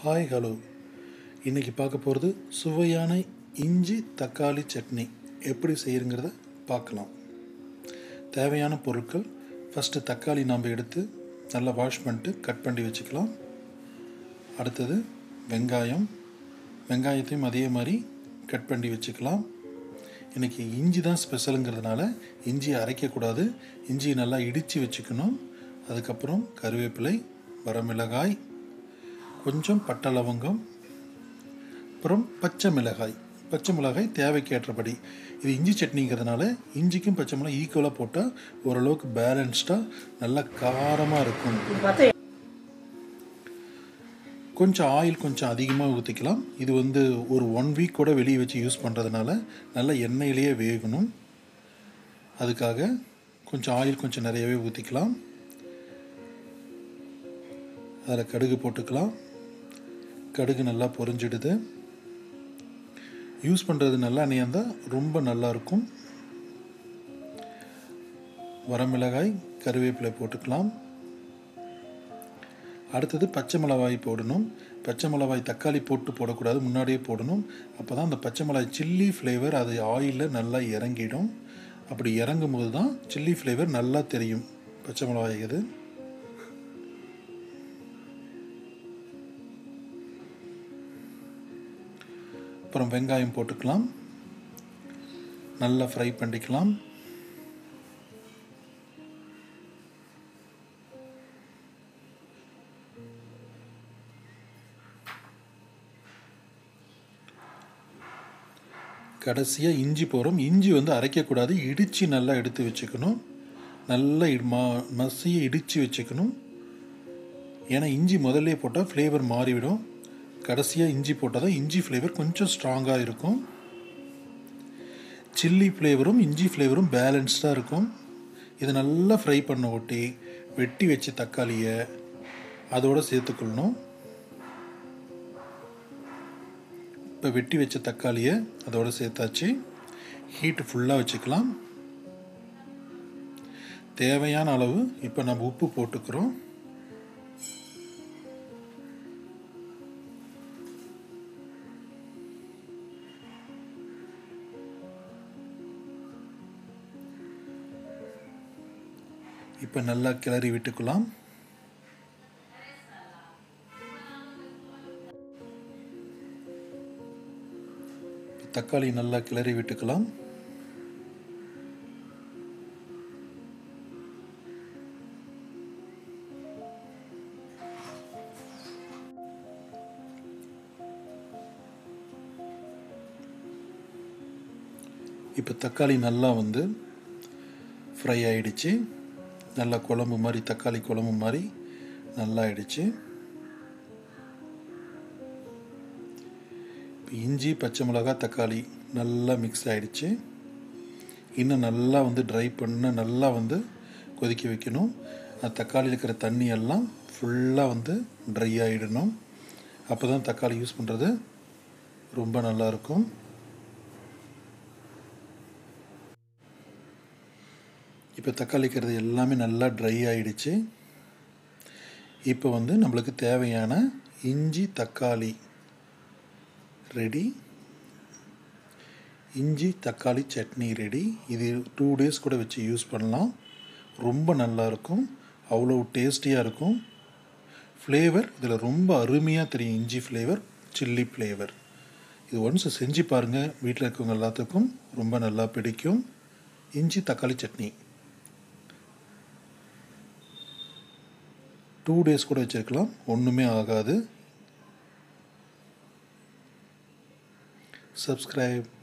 hi hello இன்றைக்கி பார்க்க போகிறது சுவையான இஞ்சி தக்காளி சட்னி எப்படி செய்யுங்கிறத பார்க்கலாம் தேவையான பொருட்கள் ஃபஸ்ட்டு தக்காளி நாம் எடுத்து நல்லா வாஷ் பண்ணிட்டு கட் பண்ணி வச்சுக்கலாம் அடுத்தது வெங்காயம் வெங்காயத்தையும் அதே மாதிரி கட் பண்ணி வச்சுக்கலாம் இன்றைக்கி இஞ்சி தான் ஸ்பெஷலுங்கிறதுனால இஞ்சியை அரைக்கக்கூடாது இஞ்சியை நல்லா இடித்து வச்சுக்கணும் அதுக்கப்புறம் கருவேப்பிலை வரமிளகாய் கொஞ்சம் பட்டை லவங்கம் அப்புறம் பச்சை மிளகாய் பச்சை மிளகாய் தேவைக்கு ஏற்றபடி இது இஞ்சி சட்னிங்கிறதுனால இஞ்சிக்கும் பச்சை மிளகாய் ஈக்குவலாக போட்டால் ஓரளவுக்கு பேலன்ஸ்டாக நல்லா காரமாக இருக்கும் கொஞ்சம் ஆயில் கொஞ்சம் அதிகமாக ஊற்றிக்கலாம் இது வந்து ஒரு ஒன் வீக் கூட வெளியே வச்சு யூஸ் பண்ணுறதுனால நல்லா எண்ணெயிலேயே வேகணும் அதுக்காக கொஞ்சம் ஆயில் கொஞ்சம் நிறையவே ஊற்றிக்கலாம் அதில் கடுகு போட்டுக்கலாம் கடுகு நல்லா பொரிஞ்சிடுது யூஸ் பண்ணுறது நல்லா எண்ணெயாக இருந்தால் ரொம்ப நல்லாயிருக்கும் வரமிளகாய் கருவேப்பிலை போட்டுக்கலாம் அடுத்தது பச்சை மிளகாய் போடணும் பச்சை மிளகாய் தக்காளி போட்டு போடக்கூடாது முன்னாடியே போடணும் அப்போ தான் அந்த பச்சை மிளகாய் சில்லி ஃப்ளேவர் அது ஆயிலில் நல்லா இறங்கிடும் அப்படி இறங்கும் போது தான் சில்லி ஃப்ளேவர் நல்லா தெரியும் பச்சை மிளகாய் இது அப்புறம் வெங்காயம் போட்டுக்கலாம் நல்லா ஃப்ரை பண்ணிக்கலாம் கடைசியாக இஞ்சி போகிறோம் இஞ்சி வந்து அரைக்கக்கூடாது இடித்து நல்லா எடுத்து வச்சுக்கணும் நல்லா மா மசியை இடித்து வச்சுக்கணும் ஏன்னா இஞ்சி முதல்ல போட்டால் ஃப்ளேவர் மாறிவிடும் கடைசியாக இஞ்சி போட்டால் தான் இஞ்சி ஃப்ளேவர் கொஞ்சம் ஸ்ட்ராங்காக இருக்கும் சில்லி ஃப்ளேவரும் இஞ்சி ஃப்ளேவரும் பேலன்ஸ்டாக இருக்கும் இதை நல்லா ஃப்ரை பண்ண ஒட்டி வெட்டி வச்ச தக்காளியை அதோடு சேர்த்துக்கொள்ளணும் இப்போ வெட்டி வச்ச தக்காளியை அதோடு சேர்த்தாச்சு ஹீட்டு ஃபுல்லாக வச்சுக்கலாம் தேவையான அளவு இப்போ நம்ம உப்பு போட்டுக்கிறோம் இப்போ நல்லா கிளறி விட்டுக்கலாம் தக்காளி நல்லா கிளறி விட்டுக்கலாம் இப்போ தக்காளி நல்லா வந்து ஃப்ரை ஆயிடுச்சு நல்லா குழம்பு மாதிரி தக்காளி குழம்பு மாதிரி நல்லா ஆயிடுச்சு இப்போ இஞ்சி பச்சை மிளகாய் தக்காளி நல்லா மிக்ஸ் ஆகிடுச்சு இன்னும் நல்லா வந்து ட்ரை பண்ண நல்லா வந்து கொதிக்க வைக்கணும் அந்த தக்காளியில் இருக்கிற தண்ணி எல்லாம் ஃபுல்லாக வந்து ட்ரை ஆகிடணும் அப்போ தான் தக்காளி யூஸ் பண்ணுறது ரொம்ப நல்லாயிருக்கும் இப்போ தக்காளி இருக்கிறது எல்லாமே நல்லா ட்ரை ஆகிடுச்சு இப்போ வந்து நம்மளுக்கு தேவையான இஞ்சி தக்காளி ரெடி இஞ்சி தக்காளி சட்னி ரெடி இது டூ டேஸ் கூட வச்சு யூஸ் பண்ணலாம் ரொம்ப நல்லாயிருக்கும் அவ்வளோ டேஸ்டியாக இருக்கும் ஃப்ளேவர் இதில் ரொம்ப அருமையாக தெரியும் இஞ்சி ஃப்ளேவர் சில்லி ஃப்ளேவர் இது ஒன்ஸ் செஞ்சு பாருங்கள் வீட்டில் இருக்கவங்க எல்லாத்துக்கும் ரொம்ப நல்லா பிடிக்கும் இஞ்சி தக்காளி சட்னி டூ டேஸ் கூட வச்சுருக்கலாம் ஒன்றுமே ஆகாது subscribe